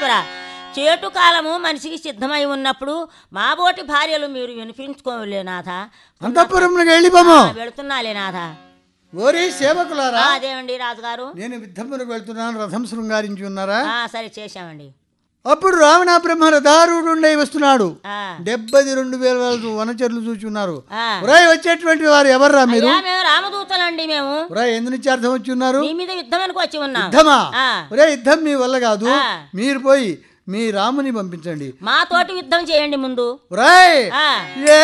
పరమేశ్వర చేటు కాలము మనిషికి సిద్ధమై ఉన్నప్పుడు మాబోటి భార్యలు మీరు వినిపించుకోలే నాథ అంతఃపురంలోకి వెళ్ళిపోము ఆ, వెళుతున్నాలే నాథ ఓరి సేవకులారా ఆ, అదేమండి రాజుగారు నేను యుద్ధమునకు వెళ్తున్నాను రథం శృంగారించి ఉన్నారా ఆ, సరే చేశామండి అప్పుడు రావణ బ్రహ్మ రథారూఢుండై వస్తున్నాడు ఆ, డెబ్బది రెండు వేల వాళ్ళు వనచరులు చూచున్నారు ఆ. ఉరాయ్ వచ్చేటువంటి వారు ఎవర్రా మీరు అయ్యా మేము రామదూతలండి మేము ఉరాయ్ ఎందు నుంచి అర్థం వచ్చి ఉన్నారు మీ మీద యుద్ధమనికి వచ్చి ఉన్నాం యుద్ధమా ఆ. ఒరే యుద్ధం మీ వల్ల కాదు ఆ. మీరు పోయి మీ రాముని పంపించండి మాతోటి యుద్ధం చేయండి ముందు ఉరాయ్ ఆ ఏ